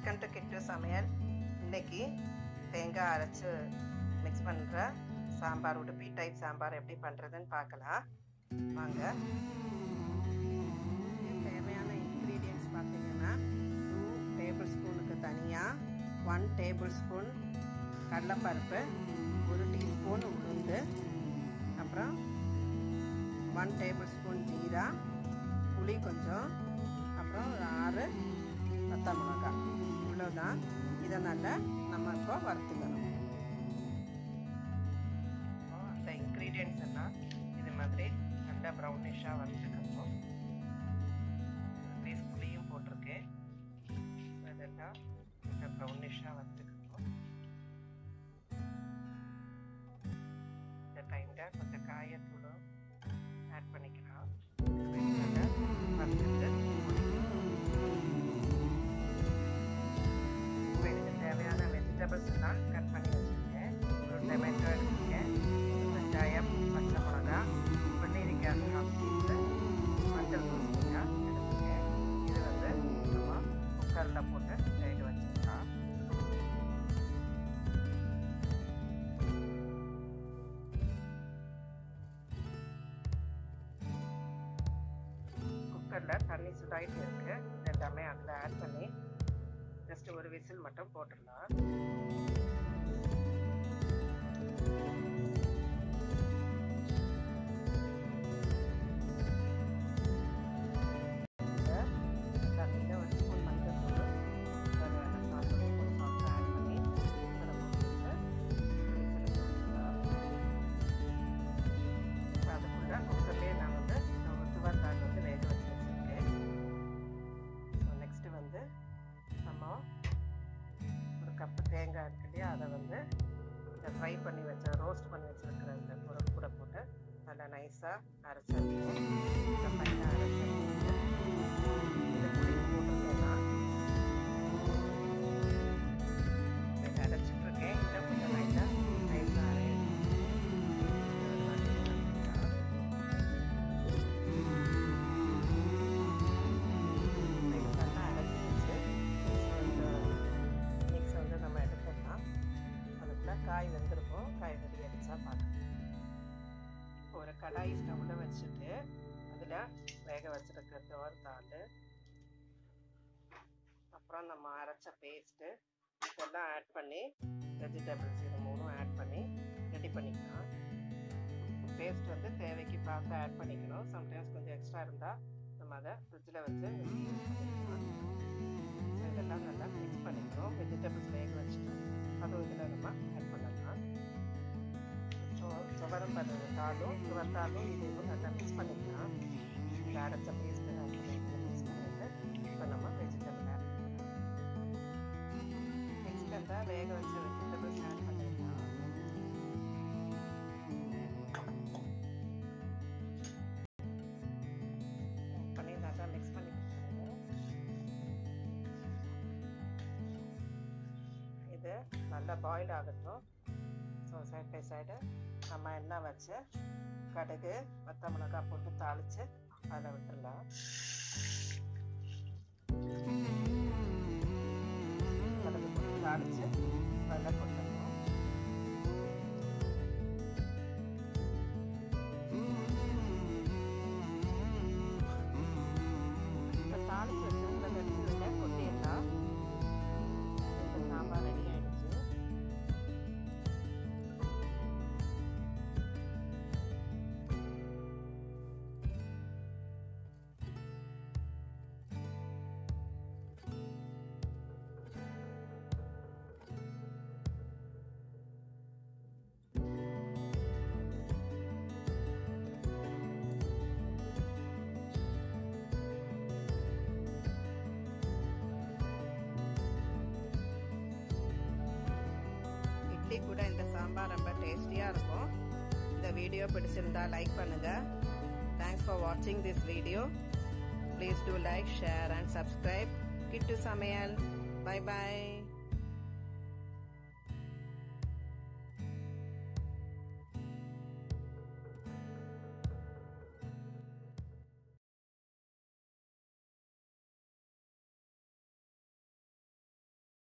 welcome to கிட்டு சமையல் இன்னைக்கு தேங்காய் அரைச்சு மிக்ஸ் பண்ணுற சாம்பார் உடுப்பி டைப் சாம்பார் எப்படி பண்ணுறதுன்னு பார்க்கலாம் வாங்க தேவையான இன்க்ரீடியன்ஸ் பார்த்தீங்கன்னா டூ டேபிள் ஸ்பூனுக்கு தனியாக ஒன் டேபிள் ஸ்பூன் கடலைப்பருப்பு ஒரு டீஸ்பூன் உளுந்து அப்புறம் ஒன் டேபிள் ஸ்பூன் ஜீரா புளி கொஞ்சம் அப்புறம் ஒரு ஆறு பச்சை மிளகாய் இவ்வளோதான் இதை நல்லா நம்ம இப்போ வறுத்துக்கணும் அந்த இன்க்ரீடியன்ஸ் எல்லாம் இது மாதிரி நல்லா ப்ரௌனிஷாக வறுத்துக்கணும் பீஸ் புளியும் போட்டிருக்கேன் அதெல்லாம் நல்லா ப்ரௌனிஷாக வறுத்துக்கணும் இந்த டைமில் கொஞ்சம் காயத்தூளும் ஆட் பண்ணிக்கலாம் வறுத்துட்டு இப்போ இதுக்கு தேவையான வெஜிடபிள்ஸ் எல்லாம் கட் பண்ணி வச்சுருக்கேன் ஒரு டொமேட்டோ எடுத்துருக்கேன் வெங்காயம் பச்சை மிளகா வெள்ளரிக்காய் ஹாஃப் பீஸு மஞ்சள் தூசிக்காய் எடுத்துருக்கேன் இது வந்து நம்ம குக்கரில் போட்டு வேக வச்சுக்கலாம் குக்கரில் தண்ணி சுடாயிட்டு இருக்கு எல்லாமே அதில் ஆட் பண்ணி ஜஸ்ட் ஒரு விசில் மட்டும் போட்டுடலாம் தண்ணியில் ஒரு ஸ்பூன் மஞ்சள் தூள் சால்ட் ஒரு ஸ்பூன் சால்ட் ஆட் பண்ணி அதில் போட்டு விசில் போட்டுக்கலாம் அதுக்குள்ள குக்கர்லேயே நான் வந்து துவர் தால் வந்து வேக வச்சு வச்சுருக்கேன் ஸோ நெக்ஸ்ட்டு வந்து நம்ம ஒரு கப்பு தேங்காய் இருக்கு இல்லையா அதை வந்து இந்த ஃப்ரை பண்ணி வச்ச ரோஸ்ட் பண்ணி வச்சுருக்கிற இந்த பொருள் கூட போட்டு நல்லா நைஸாக அரைச்சிருக்கோம் இந்த பையனை அரைச்சிருக்கோம் இந்த புளி போட்டிருக்கேன்னா அரைச்சிட்டு இருக்கேன் இன்னும் கொஞ்சம் லைட்டாக நைஸாக அரையும் நல்லா அரைச்சிருச்சு இந்த மிக்ஸ் வந்து நம்ம எடுத்துடலாம் அதுக்குள்ள காய் வெந்திருக்கும் காய் ரெடி அடிச்சா பார்க்கலாம் இப்போ ஒரு கடாய் ஸ்டவ்வில் வச்சுட்டு அதில் வேக வச்சிருக்கிற துவர் தாள் அப்புறம் நம்ம அரைச்ச பேஸ்ட்டு இதெல்லாம் ஆட் பண்ணி வெஜிடபிள்ஸ் இது மூணும் ஆட் பண்ணி ரெடி பண்ணிக்கலாம் பேஸ்ட் வந்து தேவைக்கு பார்த்து ஆட் பண்ணிக்கணும் சம்டைம்ஸ் கொஞ்சம் எக்ஸ்ட்ரா இருந்தால் நம்ம அதை ஃப்ரிட்ஜில் வச்சு யூஸ் பண்ணிக்கலாம் இதெல்லாம் நல்லா மிக்ஸ் பண்ணிக்கணும் வெஜிடபிள்ஸ் வேக வச்சுட்டு அதுவும் இதில் நம்ம ஆட் பண்ணலாம் துவரம் பருவ தாளும் துவர்த்தாலும் இதுவும் நல்லா மிக்ஸ் பண்ணிக்கலாம் இந்த அரைச்ச பேஸ்ட்டு ஆட் பண்ணி மிக்ஸ் பண்ணிட்டு இப்போ நம்ம வெஜிடபிள் ஆட் பண்ணிக்கலாம் நெக்ஸ்ட் அந்த வேக வச்ச வெஜிடபிள்ஸ் ஆட் பண்ணிக்கலாம் பண்ணி நல்லா மிக்ஸ் பண்ணி இது நல்லா பாயில் ஆகட்டும் ஸோ சைட் பை சைடு நம்ம எண்ணெய் வச்சு கடுகு பத்த மிளகாய் போட்டு தாளித்து அதில் விட்டுடலாம் கடுகு போட்டு தாளித்து அதில் போட்டுடணும் இப்போ தாளித்து வச்சுருந்த வெட்டியில் கொட்டிடலாம் இப்போ சாம்பார் ரெடி ஆயிடுச்சு இட்லி கூட இந்த சாம்பார் ரொம்ப டேஸ்டியாக இருக்கும் இந்த வீடியோ பிடிச்சிருந்தா லைக் பண்ணுங்க தேங்க்ஸ் ஃபார் வாட்சிங் this video please do like share and subscribe Kittu சமையல் பை பாய்